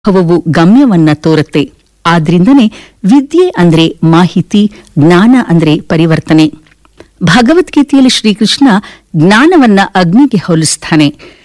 ಅನುಭವವು ಗಮ್ಯವನ್ನ ತೋರುತ್ತೆ ಆದ್ರಿಂದನೇ ವಿದ್ಯೆ ಅಂದ್ರೆ ಮಾಹಿತಿ ಜ್ಞಾನ ಅಂದ್ರೆ ಪರಿವರ್ತನೆ ಭಗವದ್ಗೀತೆಯಲ್ಲಿ ಶ್ರೀಕೃಷ್ಣ ಜ್ಞಾನವನ್ನ ಅಗ್ನಿಗೆ ಹೋಲಿಸ್ತಾನೆ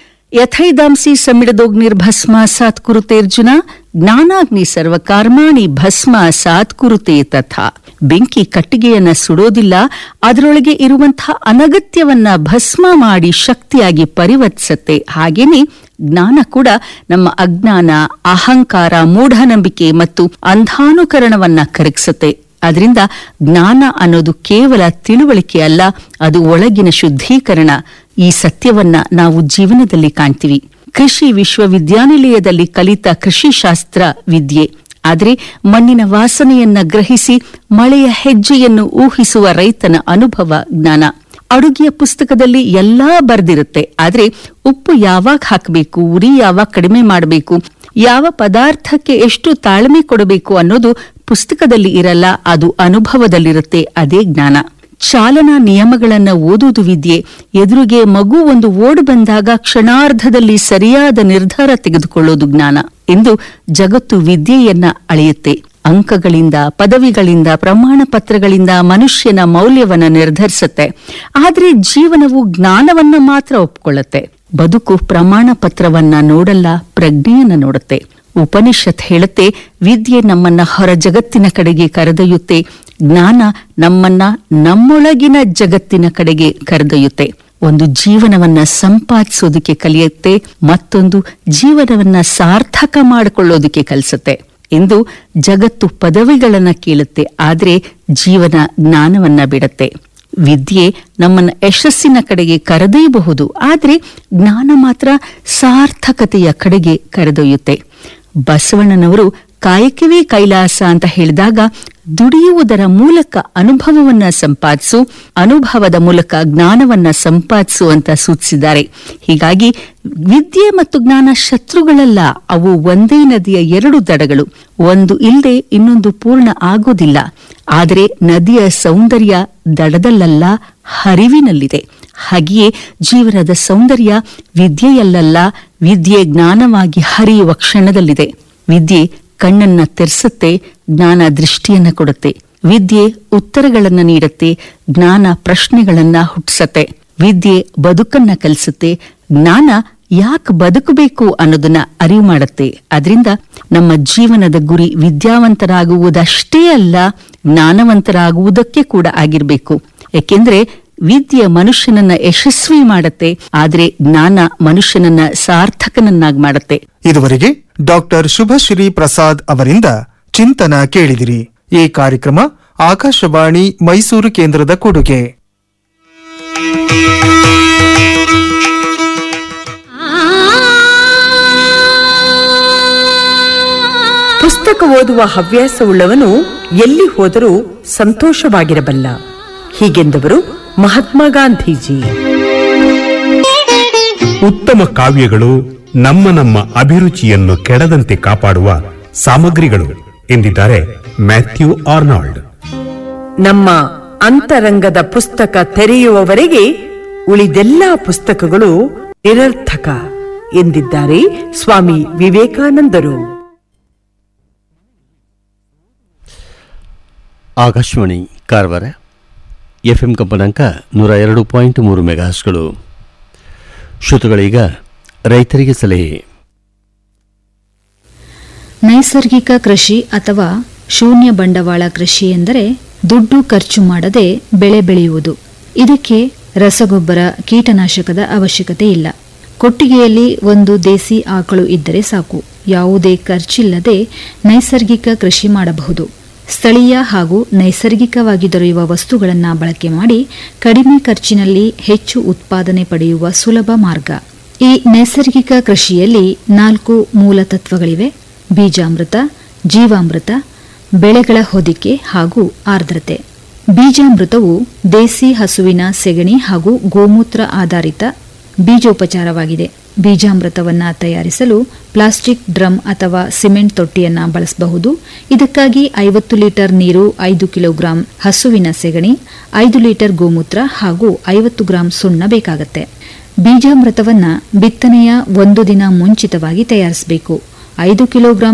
ಯಥೈದಾಂಸಿ ಸಮಿಡದೋಗ್ನಿರ್ಭಸ್ಮ ಸಾತ್ ಕುರುತೇರ್ಜುನ ಜ್ಞಾನಾಗ್ನಿ ಸರ್ವಕರ್ಮಾಣಿ ಭಸ್ಮ ಸಾತ್ ಕುರುತೆ ತಥಾ ಬೆಂಕಿ ಕಟ್ಟಿಗೆಯನ್ನ ಸುಡೋದಿಲ್ಲ ಅದರೊಳಗೆ ಇರುವಂತಹ ಅನಗತ್ಯವನ್ನ ಭಸ್ಮ ಮಾಡಿ ಶಕ್ತಿಯಾಗಿ ಪರಿವರ್ತಿಸತ್ತೆ ಹಾಗೇನೆ ಜ್ಞಾನ ಕೂಡ ನಮ್ಮ ಅಜ್ಞಾನ ಅಹಂಕಾರ ಮೂಢನಂಬಿಕೆ ಮತ್ತು ಅಂಧಾನುಕರಣವನ್ನ ಕರಗಿಸುತ್ತೆ ಅದರಿಂದ ಜ್ಞಾನ ಅನ್ನೋದು ಕೇವಲ ತಿಳುವಳಿಕೆ ಅಲ್ಲ ಅದು ಒಳಗಿನ ಶುದ್ಧೀಕರಣ ಈ ಸತ್ಯವನ್ನ ನಾವು ಜೀವನದಲ್ಲಿ ಕಾಣ್ತೀವಿ ಕೃಷಿ ವಿಶ್ವವಿದ್ಯಾನಿಲಯದಲ್ಲಿ ಕಲಿತ ಕೃಷಿ ಶಾಸ್ತ್ರ ವಿದ್ಯೆ ಆದರೆ ಮಣ್ಣಿನ ವಾಸನೆಯನ್ನ ಗ್ರಹಿಸಿ ಮಳೆಯ ಹೆಜ್ಜೆಯನ್ನು ಊಹಿಸುವ ರೈತನ ಅನುಭವ ಜ್ಞಾನ ಅಡುಗೆಯ ಪುಸ್ತಕದಲ್ಲಿ ಎಲ್ಲಾ ಬರ್ದಿರುತ್ತೆ ಆದ್ರೆ ಉಪ್ಪು ಯಾವಾಗ ಹಾಕಬೇಕು ಉರಿ ಯಾವಾಗ ಕಡಿಮೆ ಮಾಡಬೇಕು ಯಾವ ಪದಾರ್ಥಕ್ಕೆ ಎಷ್ಟು ತಾಳ್ಮೆ ಕೊಡಬೇಕು ಅನ್ನೋದು ಪುಸ್ತಕದಲ್ಲಿ ಇರಲ್ಲ ಅದು ಅನುಭವದಲ್ಲಿರುತ್ತೆ ಅದೇ ಜ್ಞಾನ ಚಾಲನಾ ನಿಯಮಗಳನ್ನ ಓದುವುದು ವಿದ್ಯೆ ಎದುರಿಗೆ ಮಗು ಒಂದು ಓಡ್ ಬಂದಾಗ ಕ್ಷಣಾರ್ಧದಲ್ಲಿ ಸರಿಯಾದ ನಿರ್ಧಾರ ತೆಗೆದುಕೊಳ್ಳೋದು ಜ್ಞಾನ ಎಂದು ಜಗತ್ತು ವಿದ್ಯೆಯನ್ನ ಅಳೆಯುತ್ತೆ ಅಂಕಗಳಿಂದ ಪದವಿಗಳಿಂದ ಪ್ರಮಾಣ ಪತ್ರಗಳಿಂದ ಮನುಷ್ಯನ ಮೌಲ್ಯವನ್ನ ನಿರ್ಧರಿಸುತ್ತೆ ಆದ್ರೆ ಜೀವನವು ಜ್ಞಾನವನ್ನ ಮಾತ್ರ ಒಪ್ಕೊಳ್ಳುತ್ತೆ ಬದುಕು ಪ್ರಮಾಣ ಪತ್ರವನ್ನ ನೋಡಲ್ಲ ಪ್ರಜ್ಞೆಯನ್ನ ನೋಡುತ್ತೆ ಉಪನಿಷತ್ ಹೇಳುತ್ತೆ ವಿದ್ಯೆ ನಮ್ಮನ್ನ ಹೊರ ಜಗತ್ತಿನ ಕಡೆಗೆ ಕರೆದೊಯ್ಯುತ್ತೆ ಜ್ಞಾನ ನಮ್ಮನ್ನ ನಮ್ಮೊಳಗಿನ ಜಗತ್ತಿನ ಕಡೆಗೆ ಕರೆದೊಯ್ಯುತ್ತೆ ಒಂದು ಜೀವನವನ್ನ ಸಂಪಾದಿಸೋದಕ್ಕೆ ಕಲಿಯುತ್ತೆ ಮತ್ತೊಂದು ಜೀವನವನ್ನ ಸಾರ್ಥಕ ಮಾಡಿಕೊಳ್ಳೋದಕ್ಕೆ ಕಲಿಸುತ್ತೆ ಎಂದು ಜಗತ್ತು ಪದವಿಗಳನ್ನ ಕೇಳುತ್ತೆ ಆದ್ರೆ ಜೀವನ ಜ್ಞಾನವನ್ನ ಬಿಡುತ್ತೆ ವಿದ್ಯೆ ನಮ್ಮನ್ನ ಯಶಸ್ಸಿನ ಕಡೆಗೆ ಕರೆದೊಯ್ಯಬಹುದು ಆದ್ರೆ ಜ್ಞಾನ ಮಾತ್ರ ಸಾರ್ಥಕತೆಯ ಕಡೆಗೆ ಕರೆದೊಯ್ಯುತ್ತೆ ಬಸವಣ್ಣನವರು ಕಾಯಕವೇ ಕೈಲಾಸ ಅಂತ ಹೇಳಿದಾಗ ದುಡಿಯುವುದರ ಮೂಲಕ ಅನುಭವವನ್ನ ಸಂಪಾದಿಸು ಅನುಭವದ ಮೂಲಕ ಜ್ಞಾನವನ್ನ ಸಂಪಾದಿಸು ಅಂತ ಸೂಚಿಸಿದ್ದಾರೆ ಹೀಗಾಗಿ ವಿದ್ಯೆ ಮತ್ತು ಜ್ಞಾನ ಶತ್ರುಗಳಲ್ಲ ಅವು ಒಂದೇ ನದಿಯ ಎರಡು ದಡಗಳು ಒಂದು ಇಲ್ಲದೆ ಇನ್ನೊಂದು ಪೂರ್ಣ ಆಗೋದಿಲ್ಲ ಆದರೆ ನದಿಯ ಸೌಂದರ್ಯ ದಡದಲ್ಲಲ್ಲ ಹರಿವಿನಲ್ಲಿದೆ ಹಾಗೆಯೇ ಜೀವನದ ಸೌಂದರ್ಯ ವಿದ್ಯೆಯಲ್ಲಲ್ಲ ವಿದ್ಯೆ ಜ್ಞಾನವಾಗಿ ಹರಿಯುವ ಕ್ಷಣದಲ್ಲಿದೆ ವಿದ್ಯೆ ಕಣ್ಣನ್ನ ತೆರೆಸುತ್ತೆ ಜ್ಞಾನ ದೃಷ್ಟಿಯನ್ನ ಕೊಡುತ್ತೆ ವಿದ್ಯೆ ಉತ್ತರಗಳನ್ನ ನೀಡುತ್ತೆ ಜ್ಞಾನ ಪ್ರಶ್ನೆಗಳನ್ನ ಹುಟ್ಟಿಸತ್ತೆ ವಿದ್ಯೆ ಬದುಕನ್ನ ಕಲಿಸುತ್ತೆ ಜ್ಞಾನ ಯಾಕೆ ಬದುಕಬೇಕು ಅನ್ನೋದನ್ನ ಅರಿವು ಮಾಡುತ್ತೆ ಅದರಿಂದ ನಮ್ಮ ಜೀವನದ ಗುರಿ ವಿದ್ಯಾವಂತರಾಗುವುದಷ್ಟೇ ಅಲ್ಲ ಜ್ಞಾನವಂತರಾಗುವುದಕ್ಕೆ ಕೂಡ ಆಗಿರ್ಬೇಕು ಯಾಕೆಂದ್ರೆ ವಿದ್ಯೆ ಮನುಷ್ಯನನ್ನ ಯಶಸ್ವಿ ಮಾಡುತ್ತೆ ಆದ್ರೆ ಜ್ಞಾನ ಮನುಷ್ಯನನ್ನ ಸಾರ್ಥಕನನ್ನಾಗಿ ಮಾಡುತ್ತೆ ಇದುವರೆಗೆ ಡಾಕ್ಟರ್ ಶುಭಶ್ರೀ ಪ್ರಸಾದ್ ಅವರಿಂದ ಚಿಂತನ ಕೇಳಿದಿರಿ ಈ ಕಾರ್ಯಕ್ರಮ ಆಕಾಶವಾಣಿ ಮೈಸೂರು ಕೇಂದ್ರದ ಕೊಡುಗೆ ಪುಸ್ತಕ ಓದುವ ಹವ್ಯಾಸವುಳ್ಳವನು ಎಲ್ಲಿ ಹೋದರೂ ಸಂತೋಷವಾಗಿರಬಲ್ಲ ಹೀಗೆಂದವರು ಮಹಾತ್ಮ ಗಾಂಧೀಜಿ ಉತ್ತಮ ಕಾವ್ಯಗಳು ನಮ್ಮ ನಮ್ಮ ಅಭಿರುಚಿಯನ್ನು ಕೆಡದಂತೆ ಕಾಪಾಡುವ ಸಾಮಗ್ರಿಗಳು ಎಂದಿದ್ದಾರೆ ಮ್ಯಾಥ್ಯೂ ಆರ್ನಾಲ್ಡ್ ನಮ್ಮ ಅಂತರಂಗದ ಪುಸ್ತಕ ತೆರೆಯುವವರೆಗೆ ಉಳಿದೆಲ್ಲ ಪುಸ್ತಕಗಳು ನಿರರ್ಥಕ ಎಂದಿದ್ದಾರೆ ಸ್ವಾಮಿ ವಿವೇಕಾನಂದರು ಆಕಾಶವಾಣಿ ಕಾರವಾರ ಎಫ್ ಎಂ ಕಂಪನಾಂಕ ನೂರ ಎರಡು ಪಾಯಿಂಟ್ ಮೂರು ಮೆಗಾಸ್ಗಳು ಶ್ರೋತೃಗಳೀಗ ರೈತರಿಗೆ ಸಲಹೆ ನೈಸರ್ಗಿಕ ಕೃಷಿ ಅಥವಾ ಶೂನ್ಯ ಬಂಡವಾಳ ಕೃಷಿ ಎಂದರೆ ದುಡ್ಡು ಖರ್ಚು ಮಾಡದೆ ಬೆಳೆ ಬೆಳೆಯುವುದು ಇದಕ್ಕೆ ರಸಗೊಬ್ಬರ ಕೀಟನಾಶಕದ ಅವಶ್ಯಕತೆ ಇಲ್ಲ ಕೊಟ್ಟಿಗೆಯಲ್ಲಿ ಒಂದು ದೇಸಿ ಆಕಳು ಇದ್ದರೆ ಸಾಕು ಯಾವುದೇ ಖರ್ಚಿಲ್ಲದೆ ನೈಸರ್ಗಿಕ ಕೃಷಿ ಮಾಡಬಹುದು ಸ್ಥಳೀಯ ಹಾಗೂ ನೈಸರ್ಗಿಕವಾಗಿ ದೊರೆಯುವ ವಸ್ತುಗಳನ್ನು ಬಳಕೆ ಮಾಡಿ ಕಡಿಮೆ ಖರ್ಚಿನಲ್ಲಿ ಹೆಚ್ಚು ಉತ್ಪಾದನೆ ಪಡೆಯುವ ಸುಲಭ ಮಾರ್ಗ ಈ ನೈಸರ್ಗಿಕ ಕೃಷಿಯಲ್ಲಿ ನಾಲ್ಕು ಮೂಲ ತತ್ವಗಳಿವೆ ಬೀಜಾಮೃತ ಜೀವಾಮೃತ ಬೆಳೆಗಳ ಹೊದಿಕೆ ಹಾಗೂ ಆರ್ದ್ರತೆ ಬೀಜಾಮೃತವು ದೇಸಿ ಹಸುವಿನ ಸೆಗಣಿ ಹಾಗೂ ಗೋಮೂತ್ರ ಆಧಾರಿತ ಬೀಜೋಪಚಾರವಾಗಿದೆ ಬೀಜಾಮೃತವನ್ನು ತಯಾರಿಸಲು ಪ್ಲಾಸ್ಟಿಕ್ ಡ್ರಮ್ ಅಥವಾ ಸಿಮೆಂಟ್ ತೊಟ್ಟಿಯನ್ನು ಬಳಸಬಹುದು ಇದಕ್ಕಾಗಿ ಐವತ್ತು ಲೀಟರ್ ನೀರು ಐದು ಕಿಲೋಗ್ರಾಂ ಹಸುವಿನ ಸೆಗಣಿ ಐದು ಲೀಟರ್ ಗೋಮೂತ್ರ ಹಾಗೂ ಐವತ್ತು ಗ್ರಾಂ ಸುಣ್ಣ ಬೇಕಾಗುತ್ತೆ ಬೀಜಾಮೃತವನ್ನ ಬಿತ್ತನೆಯ ಒಂದು ದಿನ ಮುಂಚಿತವಾಗಿ ತಯಾರಿಸಬೇಕು ಐದು ಕಿಲೋಗ್ರಾಂ